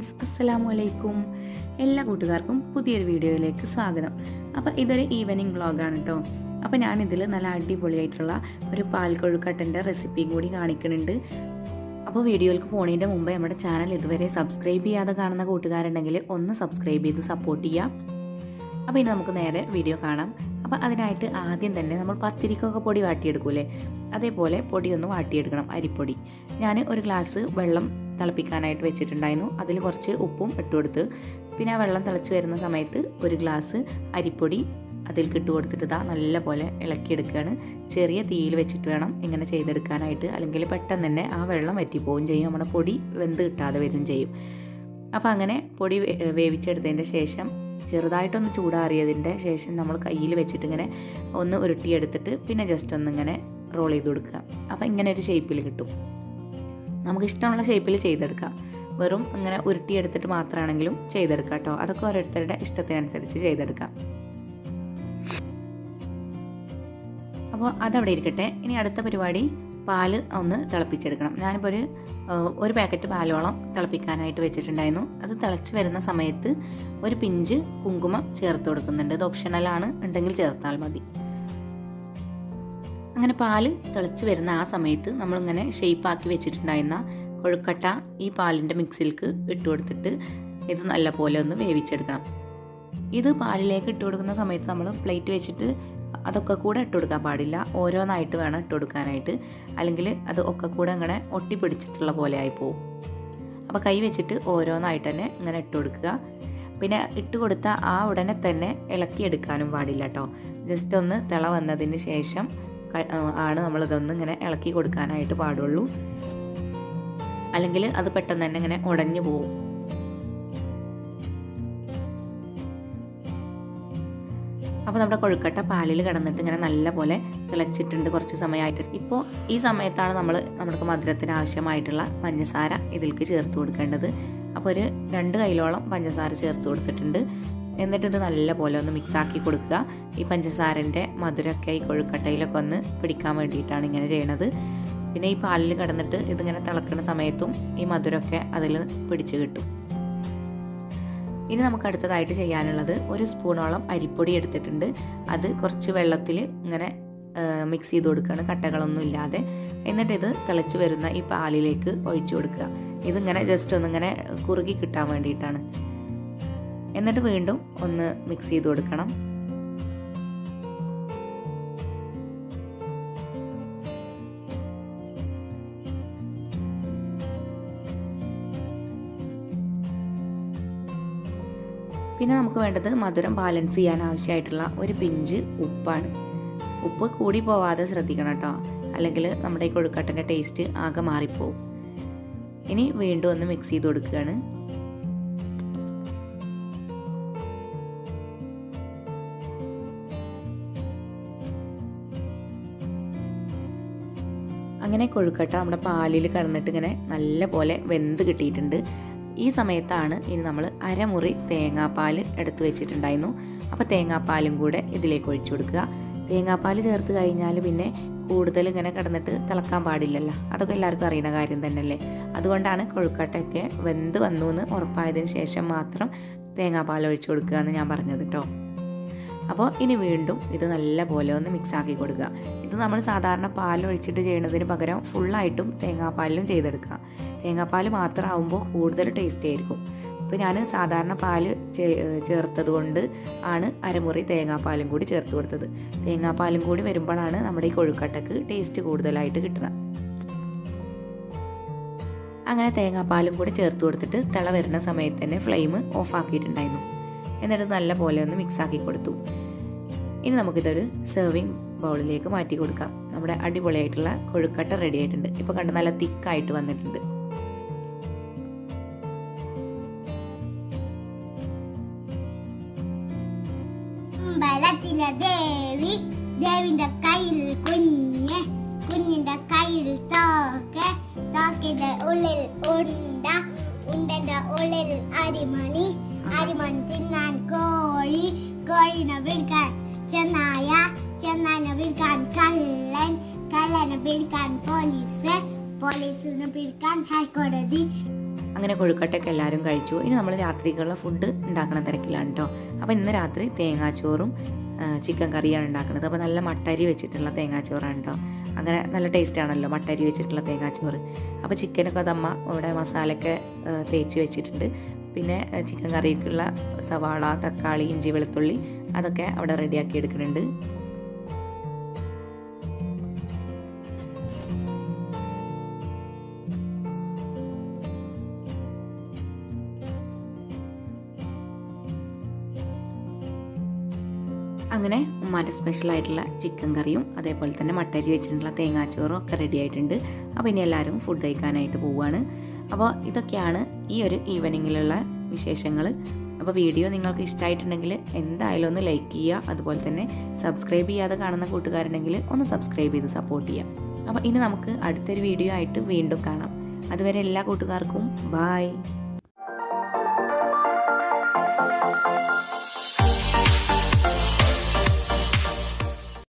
friends അസ്സലാമു അലൈക്കും എല്ലാ കൂട്ടുകാർക്കും പുതിയൊരു വീഡിയോയിലേക്ക് സ്വാഗതം അപ്പോൾ ഇതൊരു ഈവനിങ് വ്ളോഗാണ് കേട്ടോ അപ്പോൾ ഞാനിതിൽ നല്ല അടിപൊളിയായിട്ടുള്ള ഒരു പാൽ കൊഴുക്കട്ടൻ്റെ റെസിപ്പിയും കൂടി കാണിക്കുന്നുണ്ട് അപ്പോൾ വീഡിയോയിലേക്ക് പോണതിൻ്റെ മുമ്പ് നമ്മുടെ ചാനൽ ഇതുവരെ സബ്സ്ക്രൈബ് ചെയ്യാതെ കാണുന്ന കൂട്ടുകാരുണ്ടെങ്കിൽ ഒന്ന് സബ്സ്ക്രൈബ് ചെയ്ത് സപ്പോർട്ട് ചെയ്യാം അപ്പോൾ ഇനി നമുക്ക് നേരെ വീഡിയോ കാണാം അപ്പോൾ അതിനായിട്ട് ആദ്യം തന്നെ നമ്മൾ പത്തിരിക്കൊക്കെ പൊടി വാട്ടിയെടുക്കൂലേ അതേപോലെ പൊടി ഒന്ന് വാട്ടിയെടുക്കണം അരിപ്പൊടി ഞാൻ ഒരു ഗ്ലാസ് വെള്ളം തിളപ്പിക്കാനായിട്ട് വെച്ചിട്ടുണ്ടായിരുന്നു അതിൽ കുറച്ച് ഉപ്പും ഇട്ട് കൊടുത്ത് പിന്നെ ആ വെള്ളം തിളച്ച് വരുന്ന സമയത്ത് ഒരു ഗ്ലാസ് അരിപ്പൊടി അതിൽ ഇട്ട് കൊടുത്തിട്ട് ഇതാ നല്ല പോലെ ഇളക്കിയെടുക്കുകയാണ് ചെറിയ തീയിൽ വെച്ചിട്ട് വേണം ഇങ്ങനെ ചെയ്തെടുക്കാനായിട്ട് അല്ലെങ്കിൽ പെട്ടെന്ന് തന്നെ ആ വെള്ളം വറ്റിപ്പോവുകയും ചെയ്യും നമ്മുടെ പൊടി വെന്ത് കിട്ടാതെ വരും ചെയ്യും അപ്പോൾ അങ്ങനെ പൊടി വേവിച്ചെടുത്തതിൻ്റെ ശേഷം ചെറുതായിട്ടൊന്ന് ചൂടാറിയതിൻ്റെ ശേഷം നമ്മൾ കയ്യിൽ വെച്ചിട്ട് ഇങ്ങനെ ഒന്ന് ഉരുട്ടിയെടുത്തിട്ട് പിന്നെ ജസ്റ്റ് ഒന്ന് ഇങ്ങനെ റോൾ ചെയ്ത് കൊടുക്കുക അപ്പോൾ ഇങ്ങനെ ഒരു ഷേപ്പിൽ കിട്ടും നമുക്ക് ഇഷ്ടമുള്ള ഷേപ്പിൽ ചെയ്തെടുക്കാം വെറും ഇങ്ങനെ ഉരുട്ടിയെടുത്തിട്ട് മാത്രമാണെങ്കിലും ചെയ്തെടുക്കാം കേട്ടോ അതൊക്കെ ഓരോരുത്തരുടെ ഇഷ്ടത്തിനനുസരിച്ച് ചെയ്തെടുക്കാം അപ്പോൾ അതവിടെ ഇരിക്കട്ടെ ഇനി അടുത്ത പരിപാടി പാല് ഒന്ന് തിളപ്പിച്ചെടുക്കണം ഞാനിപ്പോൾ ഒരു ഒരു പാക്കറ്റ് പാലോളം തിളപ്പിക്കാനായിട്ട് വെച്ചിട്ടുണ്ടായിരുന്നു അത് തിളച്ച് വരുന്ന സമയത്ത് ഒരു പിഞ്ച് കുങ്കുമം ചേർത്ത് കൊടുക്കുന്നുണ്ട് ഇത് ഓപ്ഷണലാണ് ഉണ്ടെങ്കിൽ ചേർത്താൽ മതി അങ്ങനെ പാല് തിളച്ച് വരുന്ന ആ സമയത്ത് നമ്മളിങ്ങനെ ഷെയ്പ്പാക്കി വെച്ചിട്ടുണ്ടായിരുന്ന കൊഴുക്കട്ട ഈ പാലിൻ്റെ മിക്സിലേക്ക് ഇട്ട് കൊടുത്തിട്ട് ഇത് നല്ല പോലെ ഒന്ന് വേവിച്ചെടുക്കണം ഇത് പാലിലേക്ക് ഇട്ട് കൊടുക്കുന്ന സമയത്ത് നമ്മൾ പ്ലേറ്റ് വെച്ചിട്ട് അതൊക്കെ കൂടെ ഇട്ട് കൊടുക്കാൻ പാടില്ല ഓരോന്നായിട്ട് വേണം ഇട്ട് കൊടുക്കാനായിട്ട് അല്ലെങ്കിൽ അത് ഒക്കെ കൂടെ ഇങ്ങനെ ഒട്ടിപ്പിടിച്ചിട്ടുള്ള പോലെ ആയി പോവും അപ്പോൾ കൈ വെച്ചിട്ട് ഓരോന്നായിട്ട് തന്നെ ഇങ്ങനെ ഇട്ട് കൊടുക്കുക പിന്നെ ഇട്ട് കൊടുത്ത ആ ഉടനെ തന്നെ ഇളക്കിയെടുക്കാനും പാടില്ല കേട്ടോ ജസ്റ്റ് ഒന്ന് തിള വന്നതിന് ശേഷം ആണ് നമ്മളിതൊന്ന് ഇങ്ങനെ ഇളക്കി കൊടുക്കാനായിട്ട് പാടുള്ളൂ അല്ലെങ്കിൽ അത് പെട്ടെന്ന് തന്നെ ഇങ്ങനെ ഉടഞ്ഞു പോവും അപ്പോൾ നമ്മുടെ കൊഴുക്കട്ട പാലിൽ കിടന്നിട്ട് ഇങ്ങനെ നല്ല പോലെ തിളച്ചിട്ടുണ്ട് കുറച്ച് സമയമായിട്ട് ഇപ്പോൾ ഈ സമയത്താണ് നമ്മൾ നമ്മുടെ മധുരത്തിന് ആവശ്യമായിട്ടുള്ള പഞ്ചസാര ഇതിലേക്ക് ചേർത്ത് കൊടുക്കേണ്ടത് അപ്പോൾ ഒരു രണ്ട് കൈലോളം പഞ്ചസാര ചേർത്ത് കൊടുത്തിട്ടുണ്ട് എന്നിട്ട് ഇത് നല്ല പോലെ ഒന്ന് മിക്സ് ആക്കി കൊടുക്കുക ഈ പഞ്ചസാരൻ്റെ മധുരമൊക്കെ ഈ കൊഴുക്കട്ടയിലൊക്കെ ഒന്ന് പിടിക്കാൻ വേണ്ടിയിട്ടാണ് ഇങ്ങനെ ചെയ്യണത് പിന്നെ ഈ പാലിൽ കിടന്നിട്ട് ഇതിങ്ങനെ തിളക്കുന്ന സമയത്തും ഈ മധുരമൊക്കെ അതിൽ പിടിച്ച് കിട്ടും ഇനി നമുക്ക് അടുത്തതായിട്ട് ചെയ്യാനുള്ളത് ഒരു സ്പൂണോളം അരിപ്പൊടി എടുത്തിട്ടുണ്ട് അത് കുറച്ച് വെള്ളത്തിൽ ഇങ്ങനെ മിക്സ് ചെയ്ത് കൊടുക്കുകയാണ് കട്ടകളൊന്നും ഇല്ലാതെ എന്നിട്ട് ഇത് തിളച്ച് വരുന്ന ഈ പാലിലേക്ക് ഒഴിച്ചു കൊടുക്കുക ഇതിങ്ങനെ ജസ്റ്റ് ഒന്നിങ്ങനെ കുറുകി കിട്ടാൻ വേണ്ടിയിട്ടാണ് എന്നിട്ട് വീണ്ടും ഒന്ന് മിക്സ് ചെയ്ത് കൊടുക്കണം പിന്നെ നമുക്ക് വേണ്ടത് മധുരം ബാലൻസ് ചെയ്യാൻ ആവശ്യമായിട്ടുള്ള ഒരു പിഞ്ച് ഉപ്പാണ് ഉപ്പ് കൂടി പോവാതെ ശ്രദ്ധിക്കണം കേട്ടോ അല്ലെങ്കിൽ നമ്മുടെ ഈ കൊഴുക്കട്ടൻ്റെ ടേസ്റ്റ് ആകെ മാറിപ്പോവും ഇനി വീണ്ടും ഒന്ന് മിക്സ് ചെയ്ത് കൊടുക്കുകയാണ് അങ്ങനെ കൊഴുക്കട്ട നമ്മുടെ പാലിൽ കടന്നിട്ട് ഇങ്ങനെ നല്ല പോലെ വെന്ത് കിട്ടിയിട്ടുണ്ട് ഈ സമയത്താണ് ഇനി നമ്മൾ അരമുറി തേങ്ങാപ്പാൽ എടുത്ത് വെച്ചിട്ടുണ്ടായിരുന്നു അപ്പോൾ തേങ്ങാപ്പാലും കൂടെ ഇതിലേക്ക് ഒഴിച്ചു കൊടുക്കുക തേങ്ങാപ്പാൽ ചേർത്ത് കഴിഞ്ഞാൽ പിന്നെ കൂടുതൽ ഇങ്ങനെ കിടന്നിട്ട് തിളക്കാൻ പാടില്ലല്ലോ അതൊക്കെ എല്ലാവർക്കും അറിയുന്ന കാര്യം തന്നെയല്ലേ അതുകൊണ്ടാണ് കൊഴുക്കട്ടയൊക്കെ വെന്ത് വന്നു എന്ന് ഉറപ്പായതിന് ശേഷം മാത്രം തേങ്ങാപ്പാൽ ഒഴിച്ചു കൊടുക്കുക എന്ന് ഞാൻ പറഞ്ഞത് കേട്ടോ അപ്പോൾ ഇനി വീണ്ടും ഇത് നല്ല പോലെ ഒന്ന് മിക്സ് ആക്കി കൊടുക്കുക ഇത് നമ്മൾ സാധാരണ പാൽ ഒഴിച്ചിട്ട് ചെയ്യുന്നതിന് പകരം ഫുള്ളായിട്ടും തേങ്ങാപ്പാലിലും ചെയ്തെടുക്കുക തേങ്ങാപ്പാൽ മാത്രം ആവുമ്പോൾ കൂടുതൽ ടേസ്റ്റ് ആയിരിക്കും ഇപ്പോൾ ഞാൻ സാധാരണ പാൽ ചേർത്തത് കൊണ്ട് ആണ് അരമുറി തേങ്ങാപ്പാലും കൂടി ചേർത്ത് കൊടുത്തത് തേങ്ങാപ്പാലും കൂടി വരുമ്പോഴാണ് നമ്മുടെ ഈ കൊഴുക്കട്ടക്ക് ടേസ്റ്റ് കൂടുതലായിട്ട് കിട്ടുന്നത് അങ്ങനെ തേങ്ങാപ്പാലും കൂടി ചേർത്ത് കൊടുത്തിട്ട് തിള വരുന്ന സമയത്ത് തന്നെ ഫ്ലെയിം ഓഫ് ആക്കിയിട്ടുണ്ടായിരുന്നു എന്നിട്ട് നല്ല പോലെ ഒന്ന് മിക്സ് ആക്കി കൊടുത്തു ഇനി നമുക്കിതൊരു സെർവിങ് ബൗളിലേക്ക് മാറ്റി കൊടുക്കാം നമ്മുടെ അടിപൊളിയായിട്ടുള്ള കൊഴുക്കട്ട റെഡി ആയിട്ടുണ്ട് ഇപ്പോൾ കണ്ട് നല്ല തിക്കായിട്ട് വന്നിട്ടുണ്ട് അമ്പലത്തിലെ ദേവി ദേവിന്റെ കയ്യിൽ കുഞ്ഞ് കുഞ്ഞിന്റെ കയ്യിൽ തോക്ക് തോക്കിന്റെ ഉള്ളിൽ ഉണ്ട ഉണ്ടന്റെ ഉള്ളിൽ അരിമണി അരിമണി തിന്നാൻ കോഴി കോഴിനെ വിൽക്കാൻ ചെന്നായ ചെന്നാനെ വിൽക്കാൻ കള്ളൻ കള്ളനെ പിടിക്കാൻ പോലീസ് പോലീസിനെ പിടിക്കാൻ ഹൈക്കോടതി അങ്ങനെ കൊഴുക്കട്ടയൊക്കെ എല്ലാവരും കഴിച്ചു ഇനി നമ്മൾ രാത്രിക്കുള്ള ഫുഡ് ഉണ്ടാക്കണ തിരക്കിലാണ് കേട്ടോ അപ്പോൾ ഇന്ന് രാത്രി തേങ്ങാച്ചോറും ആ, ചിക്കൻ കറിയാണ് ഉണ്ടാക്കുന്നത് അപ്പോൾ നല്ല മട്ടരി വെച്ചിട്ടുള്ള തേങ്ങാച്ചോറാണ് കേട്ടോ അങ്ങനെ നല്ല ടേസ്റ്റ് ആണല്ലോ മട്ടരി വെച്ചിട്ടുള്ള തേങ്ങാച്ചോറ് അപ്പോൾ ചിക്കനൊക്കെ അതമ്മ ഇവിടെ മസാലയൊക്കെ ആ, തേച്ച് വെച്ചിട്ടുണ്ട് പിന്നെ ആ, ചിക്കൻ കറിക്കുള്ള സവാള തക്കാളി ഇഞ്ചി വെളുത്തുള്ളി അതൊക്കെ അവിടെ റെഡിയാക്കി എടുക്കുന്നുണ്ട് അങ്ങനെ ഉമ്മാൻ്റെ സ്പെഷ്യലായിട്ടുള്ള ചിക്കൻ കറിയും അതേപോലെ തന്നെ മട്ടരി വെച്ചിട്ടുള്ള തേങ്ങാച്ചോറും ഒക്കെ റെഡി ആയിട്ടുണ്ട് അപ്പോൾ ഇനി എല്ലാവരും ഫുഡ് കഴിക്കാനായിട്ട് പോവുകയാണ് അപ്പോൾ ഇതൊക്കെയാണ് ഈ ഒരു ഈവനിങ്ങിലുള്ള വിശേഷങ്ങൾ അപ്പോൾ വീഡിയോ നിങ്ങൾക്ക് ഇഷ്ടമായിട്ടുണ്ടെങ്കിൽ എന്തായാലും ഒന്ന് ലൈക്ക് ചെയ്യുക അതുപോലെ തന്നെ സബ്സ്ക്രൈബ് ചെയ്യാതെ കാണുന്ന കൂട്ടുകാരുണ്ടെങ്കിൽ ഒന്ന് സബ്സ്ക്രൈബ് ചെയ്ത് സപ്പോർട്ട് ചെയ്യാം അപ്പോൾ ഇനി നമുക്ക് അടുത്തൊരു വീഡിയോ ആയിട്ട് വീണ്ടും കാണാം അതുവരെ എല്ലാ കൂട്ടുകാർക്കും ബായ്